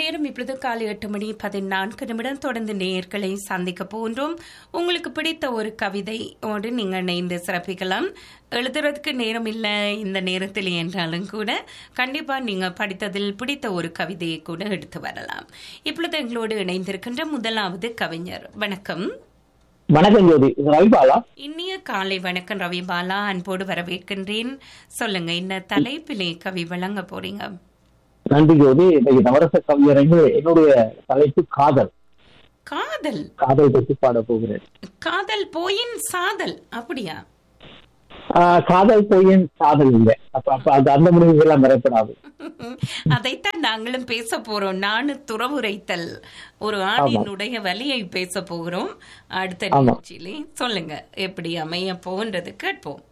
நேரம் இப்பொழுது காலை எட்டு மணி பதினான்கு நிமிடம் தொடர்ந்து நேயர்களை சந்திக்க போன்றோம் உங்களுக்கு பிடித்த ஒரு கவிதையோடு நீங்கள் இணைந்து சிறப்பிக்கலாம் எழுதுறதுக்கு நேரம் இல்லை இந்த நேரத்தில் என்றாலும் கூட கண்டிப்பாக நீங்கள் படித்ததில் பிடித்த ஒரு கவிதையை கூட எடுத்து வரலாம் இப்பொழுது எங்களோடு இணைந்திருக்கின்ற முதலாவது கவிஞர் வணக்கம் வணக்கம் ஜோதி இது ரவிபாலா இனிய காலை வணக்கம் ரவி பாலா அன்போடு வரவேற்கின்றேன் சொல்லுங்க இந்த தலைப்பிலே கவி வழங்க போறீங்க நன்றி ஜோதி இன்னைக்கு நவரச கவியரங்கு என்னுடைய தலைப்பு காதல் காதல் காதல் பற்றி பாட போகிறேன் காதல் போயின் சாதல் அப்படியா ஆஹ் காதல் பொய்யின் காதல் இல்லை அப்ப அப்ப அது அந்த முடிவுகள்லாம் வரப்படாது அதைத்தான் நாங்களும் பேச போறோம் நானு துறவுரைத்தல் ஒரு ஆணினுடைய வலியை பேச போகிறோம் அடுத்த ஆமா. நிகழ்ச்சியிலே சொல்லுங்க எப்படி அமைய போன்றது கேட்போம்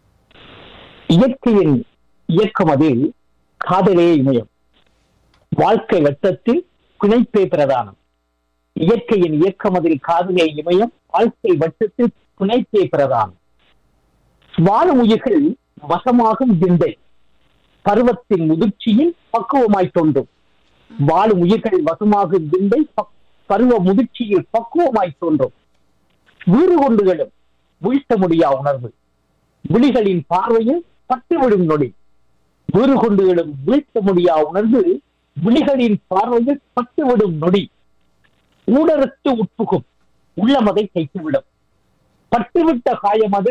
இயற்கையின் இயக்கம் அதில் காதலே இமயம் வாழ்க்கை வட்டத்தில் பிணைப்பே பிரதானம் இயற்கையின் இயக்கம் அதில் காதலே இமயம் வாழ்க்கை வட்டத்தில் பிணைப்பே பிரதானம் வாழும் உயிர்கள் வசமாகும் விந்தை பருவத்தின் முதிர்ச்சியில் பக்குவமாய் தோன்றும் வாழும் உயிர்கள் வசமாகும் விந்தை பக்- பருவ முதிர்ச்சியில் பக்குவமாய் தோன்றும் வீறு கொண்டுகளும் வீழ்த்த முடியா உணர்வு விழிகளின் பார்வையில் பட்டுவிடும் நொடி வீறு கொண்டுகளும் வீழ்த்த முடியா உணர்வு விழிகளின் பார்வையில் பட்டுவிடும் நொடி ஊடறுத்து உட்புகும் உள்ளமதை தைத்துவிடும் பட்டுவிட்ட காயம் அது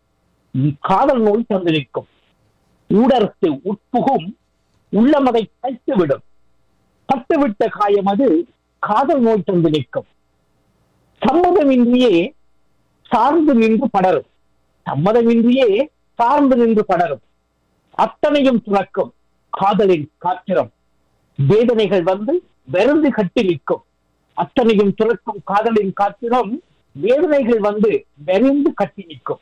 காதல் நோய் தந்து நிற்கும் ஊடறுத்து உட்புகும் உள்ளமதை தைத்துவிடும் பட்டுவிட்ட காயம் அது காதல் நோய் தந்து நிற்கும் சம்மதமின்றியே சார்ந்து நின்று படரும் சம்மதமின்றியே சார்ந்து நின்று படரும் அத்தனையும் துறக்கும் காதலின் காத்திரம் வேதனைகள் வந்து வெறுந்து கட்டி நிற்கும் அத்தனையும் துறக்கும் காதலின் காத்திரம் வேதனைகள் வந்து வெறிந்து கட்டி நிற்கும்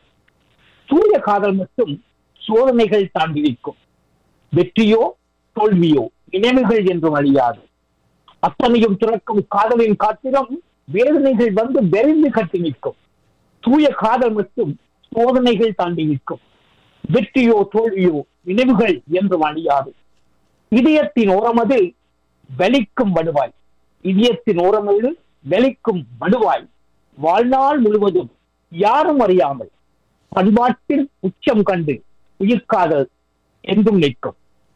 தூய காதல் மட்டும் சோதனைகள் தாண்டி நிற்கும் வெற்றியோ தோல்வியோ நினைவுகள் என்றும் அழியாது அத்தனையும் துறக்கும் காதலின் காத்திரம் வேதனைகள் வந்து வெறிந்து கட்டி நிற்கும் தூய காதல் மட்டும் சோதனைகள் தாண்டி நிற்கும் வெற்றியோ தோல்வியோ நினைவுகள் என்றும் அழியாது இதயத்தின் ஓரமது வலிக்கும் வடுவாய் இதயத்தின் ஓரமது வலிக்கும் வடுவாய் வாழ்நாள் முழுவதும் யாரும் அறியாமல் பண்பாட்டில் உச்சம் கண்டு உயிர்காதல் என்றும் நிற்கும்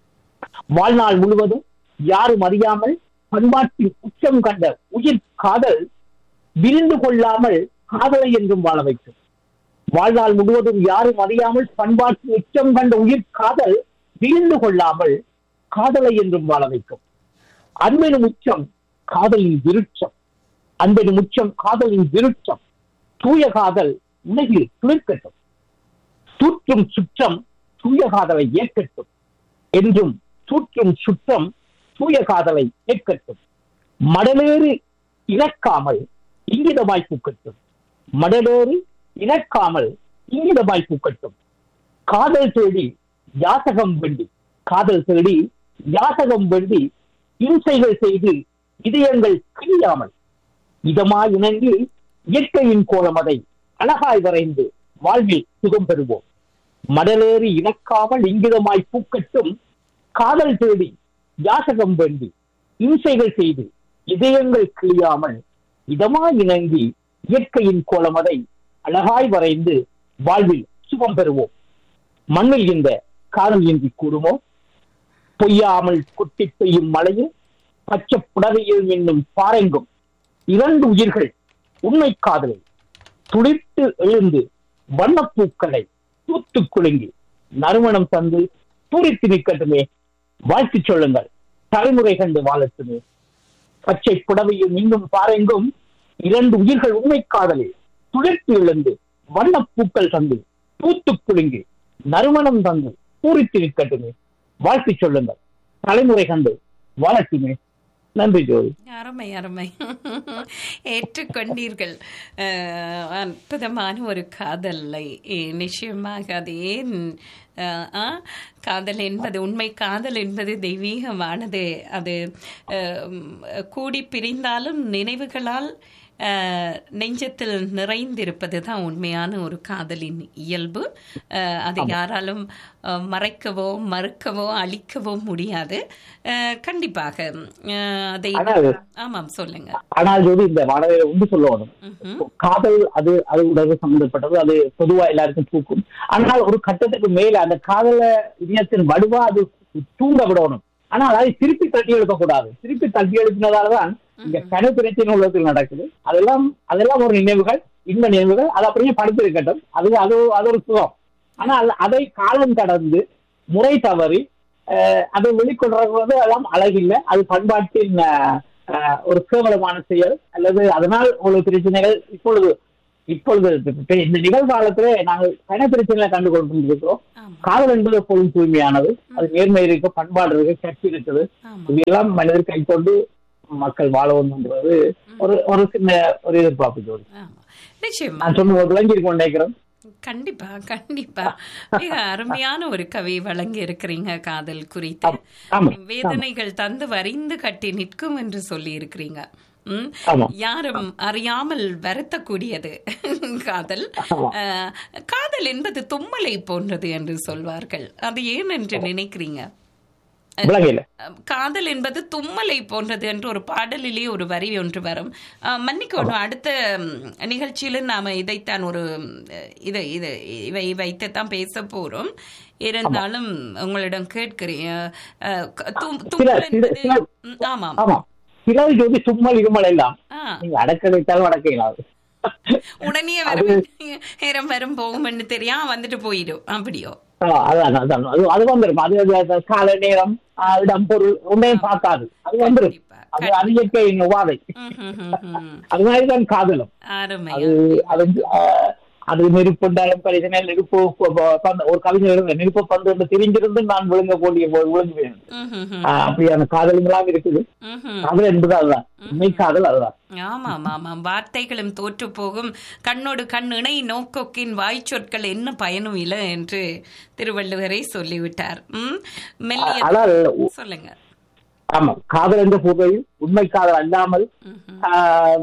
வாழ்நாள் முழுவதும் யாரும் அறியாமல் பண்பாட்டில் உச்சம் கண்ட உயிர் காதல் விரிந்து கொள்ளாமல் காதலை என்றும் வாழ வைக்கும் வாழ்நாள் முழுவதும் யாரும் அறியாமல் பண்பாட்டில் உச்சம் கண்ட உயிர் காதல் விரிந்து கொள்ளாமல் காதலை என்றும் வாழ வைக்கும் அன்பின் உச்சம் காதலின் விருட்சம் அன்பின் உச்சம் காதலின் விருட்சம் தூய காதல் உலகில் துளிர்க்கட்டும் தூற்றும் சுற்றம் தூய காதலை ஏற்கட்டும் என்றும் தூற்றும் சுற்றம் தூய காதலை ஏற்கட்டும் மடலேறு இழக்காமல் இங்கிதமாய் பூக்கட்டும் மடலேறு இழக்காமல் இங்கிதமாய் பூக்கட்டும் காதல் தேடி யாசகம் வேண்டி காதல் தேடி யாசகம் வேண்டி இம்சைகள் செய்து இதயங்கள் கிழியாமல் இதமாய் இணங்கி இயற்கையின் கோலமதை அழகாய் வரைந்து வாழ்வில் சுகம் பெறுவோம் மடலேறி இணக்காமல் இங்கிதமாய் பூக்கட்டும் காதல் தேடி யாசகம் வேண்டி இம்சைகள் செய்து இதயங்கள் கிழியாமல் இதமாய் இணங்கி இயற்கையின் கோலமதை அழகாய் வரைந்து வாழ்வில் சுகம் பெறுவோம் மண்ணில் இந்த காதல் இன்றி கூடுமோ பொய்யாமல் கொட்டி பெய்யும் மழையில் பச்சை புடவையில் என்னும் பாரெங்கும் இரண்டு உயிர்கள் உண்மை காதலை துளிர்த்து எழுந்து வண்ணப்பூக்களை தூத்து குலுங்கி நறுமணம் தந்து பூரித்து நிற்கட்டுமே வாழ்த்து சொல்லுங்கள் தலைமுறை கண்டு வாழட்டுமே பச்சை புடவையில் இன்னும் பாரெங்கும் இரண்டு உயிர்கள் உண்மை காதலில் துளிர்த்து எழுந்து வண்ணப்பூக்கள் தந்து பூத்து குலுங்கி நறுமணம் தந்து பூரித்து நிற்கட்டுமே வாழ்த்து சொல்லுங்கள் தலைமுறை கண்டு வாழட்டுமே நன்றி ஜோதி அருமை அருமை ஏற்றுக்கொண்டீர்கள் அஹ், அற்புதமான ஒரு காதலை eh, நிச்சயமாக அது ஏன் அஹ், ஆ, காதல் என்பது உண்மை காதல் என்பது தெய்வீகமானது அது அஹ், உம், கூடி பிரிந்தாலும் நினைவுகளால் அஹ், நெஞ்சத்தில் நிறைந்திருப்பது தான் உண்மையான ஒரு காதலின் இயல்பு அஹ், அதை யாராலும் அஹ், மறைக்கவோ மறுக்கவோ அழிக்கவோ முடியாது அஹ், கண்டிப்பாக அஹ், அதை ஆனால் ஆமாம் சொல்லுங்க ஆனால் ஜோதி இந்த வாடகையில உண்டு சொல்லணும் ம்ஹும். காதல் அது அது உடல் சம்பந்தப்பட்டது அது பொதுவா எல்லாருக்கும் தூக்கும் ஆனால் ஒரு கட்டத்துக்கு மேல அந்த காதல இதயத்தின் வடுவா அது தூங்க விடணும் ஆனால் அதை திருப்பி தட்டி எழுப்பக்கூடாது திருப்பி தட்டி எழுப்பினதாலதான் இங்க கன பிரச்சனை உலகத்தில் நடக்குது அதெல்லாம் அதெல்லாம் ஒரு நினைவுகள் இன்ப நினைவுகள் அது அப்படியே படுத்து இருக்கட்டும் அது அது அது ஒரு சுகம் ஆனால் அதை காலம் கடந்து முறை தவறி அஹ், அதை வெளிக்கொண்டு அதெல்லாம் அழகில்லை அது பண்பாட்டின் அஹ், அஹ், ஒரு கேவலமான செயல் அல்லது அதனால் ஒரு பிரச்சனைகள் இப்பொழுது இப்பொழுது இப்ப இந்த நிகழ்காலத்திலே நாங்கள் கன பிரச்சனைகளை கண்டு கொண்டிருக்கிறோம் ஆமா காதல் என்பது எப்போதும் தூய்மையானது அது நேர்மை இருக்கு பண்பாடு இருக்கு கட்சி இருக்குது ஆமா இதெல்லாம் மனிதர் கை கொண்டு மக்கள் வாழ வேண்டும்ன்றது ஒரு ஒரு சின்ன ஒரு எதிர்பார்ப்பு ஜோடி ஆமா நிச்சயமா நான் சொன்ன விளங்கியிருக்கோம் நினைக்கிறேன் கண்டிப்பா கண்டிப்பா மிக அருமையான ஒரு கவி வழங்கி இருக்கிறீங்க காதல் குறித்து ஆமா வேதனைகள் தந்து வரிந்து கட்டி நிற்கும் என்று சொல்லி இருக்கிறீங்க ம்? ஆமா யாரும் அறியாமல் வருத்தக்கூடியது காதல் ஆமா. அஹ், காதல் என்பது தும்மலை போன்றது என்று சொல்வார்கள் அது ஏன் என்று நினைக்கிறீங்க விளங்கல அஹ், காதல் என்பது தும்மலை போன்றது என்று ஒரு பாடலிலே ஒரு வரி ஒன்று வரும் அஹ், மன்னிக்கணும் அடுத்த ம், நிகழ்ச்சியில நாம இதைத்தான் ஒரு ம், இதை இது இவை வைத்துத்தான் பேச போறோம் இருந்தாலும் உங்களிடம் கேட்கிறேன் அஹ், க- தும்- சில தும்மல் சில என்பது சில ம், ஆமாம் ஆமா சில ஜோதி சும்மல் இருமல் எல்லாம் ஆ நீங்க அடக்க வைத்தாலும் அடக்க இயலாது உடனே வரும் நேரம் வரும் போகும்னு தெரியாம வந்துட்டு போயிடும் அப்படியோ ஆ, அதான் அதான் அது அது வந்துடும் அது அது- அது கால நேரம் ஆ, இடம் பொருள் ஒன்றையும் பார்க்காது அது வந்துடும் கண்டிப்பா அது அது இயற்கையின் உபாதை ம், ம், ம், ம். அது மாதிரி தான் காதலும் அருமை அது அது வந்து, ஆ, அது நெருப்புண்டாலும் பிரச்சனை நெருப்பு ப- ப- பந்து- ஒரு கவிஞர் எழுதுறார், நெருப்பு பந்து என்று தெரிஞ்சிருந்து நான் விழுங்க கூடிய போது விழுங்குவேன் ம், ம், ம். ஆ, அப்படியான காதலுங்களாம் இருக்குது ம், ம். காதல் என்பது அதுதான் உண்மை காதல் அதுதான் ஆமாம் ஆமாம் வார்த்தைகளும் தோற்று போகும் கண்ணோடு கண் இணை நோக்கோக்கின் வாய் சொற்கள் என்ன பயனும் இல்லை என்று திருவள்ளுவரை சொல்லிவிட்டார் ம் மெல்லிய ஆனால் சொல்லுங்க ஆமா காதல் என்ற போதையில் உண்மை காதல் அல்லாமல் ம், ம். ஆ,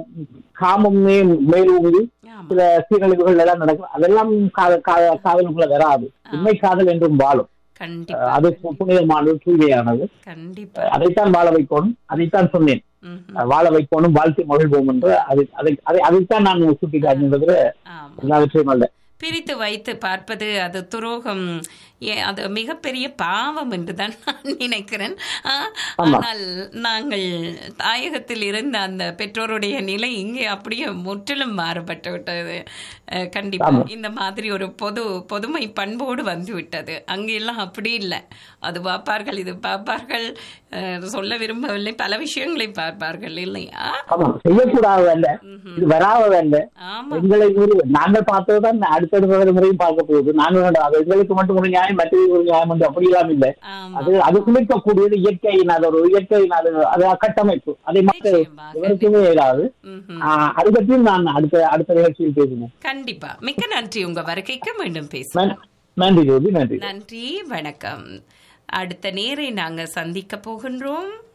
காமம் மே- மேலோங்கி ஆமாம் சில சீரழிவுகள் எல்லாம் நடக்கும் அதெல்லாம் காதல் காதல் காதலுக்குள்ள வராது உண்மை காதல் என்றும் வாழும் கண்டிப்பா அது பு- புனிதமானது தூய்மையானது கண்டிப்பா அதைத்தான் வாழ வைக்கணும் அதைத்தான் சொன்னேன் ம், ம். வாழ வைக்கணும் வாழ்க்கை மகிழ்வோம் என்று அதை அதை அதை அதைத்தான் நான் சுட்டி காட்டுகின்றது ஆமாம் எல்லாவற்றையும் அல்ல பிரித்து வைத்து பார்ப்பது அது துரோகம் ஏ அது மிகப்பெரிய பாவம் என்று தான் நான் நினைக்கிறேன் ஆ, ஆனால் நாங்கள் தாயகத்தில் இருந்த அந்த பெற்றோருடைய நிலை இங்கே அப்படியே முற்றிலும் மாறுபட்டு விட்டது அஹ், கண்டிப்பா இந்த மாதிரி ஒரு பொது பொதுமை பண்போடு வந்து விட்டது அங்கெல்லாம் அப்படி இல்லை அது பார்ப்பார்கள் இது பார்ப்பார்கள் அஹ், சொல்ல விரும்பவில்லை பல விஷயங்களை பார்ப்பார்கள் இல்லையா ஆமா செய்யக்கூடாது அல்ல இது வராதது அல்ல ஆமா எங்களை மீறி நாங்கள் பார்த்ததுதான் அடுத்தடுத்த தலைமுறையும் பார்க்க போகுது நாங்கள் அது எங்களுக்கு மட்டும் ஒரு நியாயம் மற்றது ஒரு நியாயம் என்று அப்படியெல்லாம் இல்லை ஆமா அது அது குளிக்கக்கூடியது இயற்கையின் அது ஒரு இயற்கையின் அது அது கட்டமைப்பு அதை மக்கள் நிச்சயமாக. எவருக்குமே இயலாது ம்ஹும். ஆஹ் அது பற்றியும் நான் அடுத்த அடுத்த நிகழ்ச்சியில் பேசினேன் கண்டிப்பா மிக்க நன்றி உங்க வருகைக்கு மீண்டும் பேசுவோம் நன்- நன்றி ஜோதி நன்றி நன்றி வணக்கம் அடுத்த நேரை நாங்க சந்திக்க போகின்றோம்